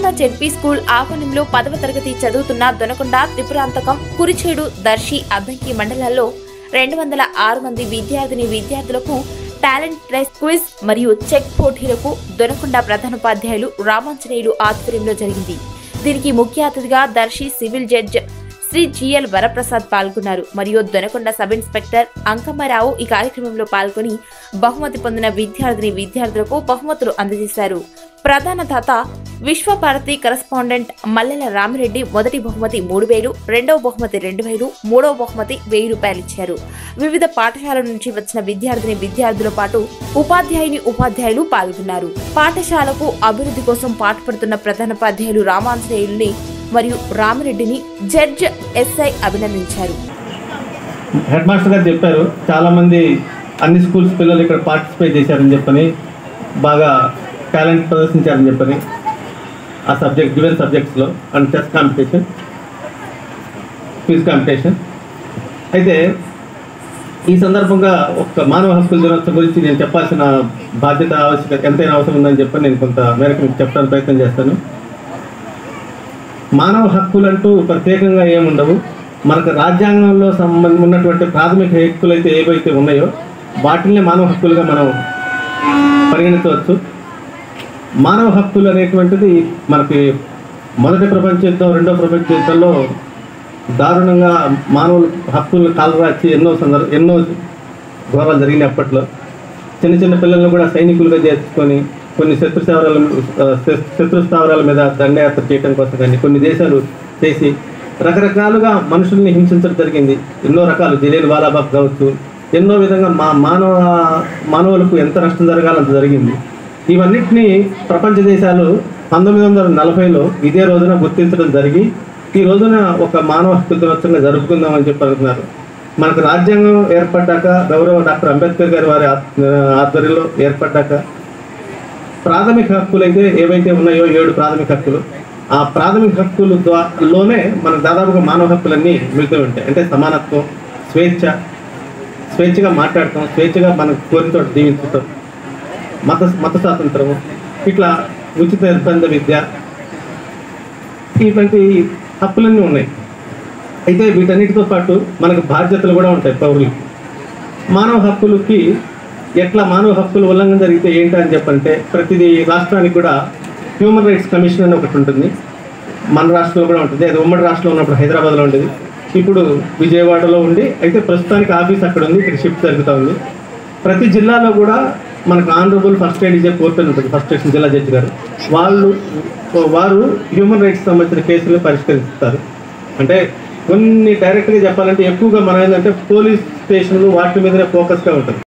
Donakonda ZP school ఆవరణంలో పదవ తరగతి చదువుతున్న దొనకొండ త్రిపురాంతకం కురిచేడు దర్శి అద్దంకి మండలాల్లో రెండు వందల ఆరు మంది విద్యార్థిని విద్యార్థులకు టాలెంట్ రేస్ క్విజ్ మరియు చెక్ పోటీలకు దొనకొండ ప్రధానోపాధ్యాయులు రామాంజనేయులు ఆధ్వర్యంలో జరిగింది దీనికి ముఖ్య అతిథిగా Darsi civil judge Shri GL Varaprasad పాల్గొన్నారు మరియు దొనకొండ సబ్ ఇన్స్పెక్టర్ అంకమ్మరావు ఈ కార్యక్రమంలో పాల్గొని బహుమతి పొందిన విద్యార్థిని విద్యార్థులకు బహుమతులు అందజేశారు ప్రధాన దాత విశ్వభారతి కరస్పాండెంట్ మల్లెల రామిరెడ్డి మొదటి బహుమతి మూడు వేలు రెండవ బహుమతి రెండు వేలు మూడవ బహుమతి వెయ్యి రూపాయలు ఇచ్చారు వివిధ పాఠశాలల నుంచి వచ్చిన విద్యార్థిని విద్యార్థుల పాటు ఉపాధ్యాయుని ఉపాధ్యాయులు పాల్గొన్నారు పాఠశాలకు అభివృద్ధి కోసం పాటుపడుతున్న ప్రధానోపాధ్యాయులు రామాంజనేయుల్ని మరియు రామిరెడ్డిని జడ్జ్ ఎస్ఐ అభినందించారు హెడ్ మాస్టర్ గారు చెప్పారు చాలామంది అన్ని స్కూల్స్ పిల్లలు ఇక్కడ పార్టిసిపేట్ చేశారని చెప్పని బాగా టాలెంట్ ప్రదర్శించారని చెప్పని ఆ సబ్జెక్ట్ గివెన్ సబ్జెక్ట్స్లో and chess competition quiz competition అయితే ఈ సందర్భంగా ఒక మానవ హక్కుల దినోత్సవం గురించి నేను చెప్పాల్సిన బాధ్యత ఆవశ్యకత ఎంతైనా అవసరం ఉందని చెప్పి నేను కొంత మేరకు మీకు చెప్పడానికి ప్రయత్నం చేస్తాను మానవ హక్కులంటూ ప్రత్యేకంగా ఏముండవు మనకు రాజ్యాంగంలో సంబంధం ఉన్నటువంటి ప్రాథమిక హక్కులు అయితే ఏవైతే ఉన్నాయో వాటిని మానవ హక్కులుగా మనం పరిగణించవచ్చు మానవ హక్కులు అనేటువంటిది మనకి మొదటి ప్రపంచ యుద్ధం రెండో ప్రపంచ యుద్ధంలో దారుణంగా మానవుల హక్కులను కాలరాచి ఎన్నో సందర్భ ఎన్నో ఘోరాలు జరిగినాయి అప్పట్లో చిన్న చిన్న పిల్లల్ని కూడా సైనికులుగా చేసుకొని కొన్ని శత్రు స్థావరాల ఆ, శ- శత్రు స్థావరాల మీద దండయాత్ర చేయడం కోసం కానీ కొన్ని దేశాలు చేసి రకరకాలుగా మనుషుల్ని హింసించడం జరిగింది ఎన్నో రకాలు జలీల్ వాలాబాగ్ కావచ్చు ఎన్నో విధంగా మా మానవ మానవులకు ఎంత నష్టం జరగాలంత జరిగింది ఇవన్నిటినీ ప్రపంచ దేశాలు పంతొమ్మిది వందల నలభైలో ఇదే రోజున గుర్తించడం జరిగి ఈ రోజున ఒక మానవ హక్కు దినోత్సవంగా జరుపుకుందామని చెప్పి అనుకున్నారు మనకు రాజ్యాంగం ఏర్పడ్డాక గౌరవ డాక్టర్ అంబేద్కర్ గారి వారి ఆత్- ఆధ్వర్యంలో ఏర్పడ్డాక ప్రాథమిక హక్కులు అయితే ఏవైతే ఉన్నాయో ఏడు ప్రాథమిక హక్కులు ఆ ప్రాథమిక హక్కులు ద్వారాలోనే మనకు దాదాపుగా మానవ హక్కులన్నీ మిగుతూ ఉంటాయి అంటే సమానత్వం స్వేచ్ఛ స్వేచ్ఛగా మాట్లాడటం స్వేచ్ఛగా మనకు కోరితో జీవించటం మత మత స్వాతంత్రము ఇట్లా ఉచిత నిర్బంధ విద్య ఇటువంటి హక్కులన్నీ ఉన్నాయి అయితే వీటన్నిటితో పాటు మనకు బాధ్యతలు కూడా ఉంటాయి పౌరులకి మానవ హక్కులకి ఎట్లా మానవ హక్కుల ఉల్లంఘన జరిగితే ఏంటి అని చెప్పంటే ప్రతిదీ రాష్ట్రానికి కూడా హ్యూమన్ రైట్స్ కమిషన్ అని ఒకటి ఉంటుంది మన రాష్ట్రంలో కూడా ఉంటుంది అది ఉమ్మడి రాష్ట్రంలో ఉన్నప్పుడు హైదరాబాద్లో ఉండేది ఇప్పుడు విజయవాడలో ఉండి అయితే ప్రస్తుతానికి ఆఫీస్ అక్కడ ఉంది ఇక్కడ షిఫ్ట్ జరుగుతూ ఉంది ప్రతి జిల్లాలో కూడా మనకు ఆనరబుల్ ఫస్ట్ ఎయిడ్ ఇచ్చే కోర్టు అని ఉంటుంది ఫస్ట్ స్టేషన్ జిల్లా జడ్జి గారు వాళ్ళు వారు హ్యూమన్ రైట్స్ సంబంధించిన కేసులు పరిష్కరిస్తారు అంటే కొన్ని డైరెక్ట్గా చెప్పాలంటే ఎక్కువగా మనం ఏంటంటే పోలీస్ స్టేషన్లు వాటి మీదనే ఫోకస్గా ఉంటుంది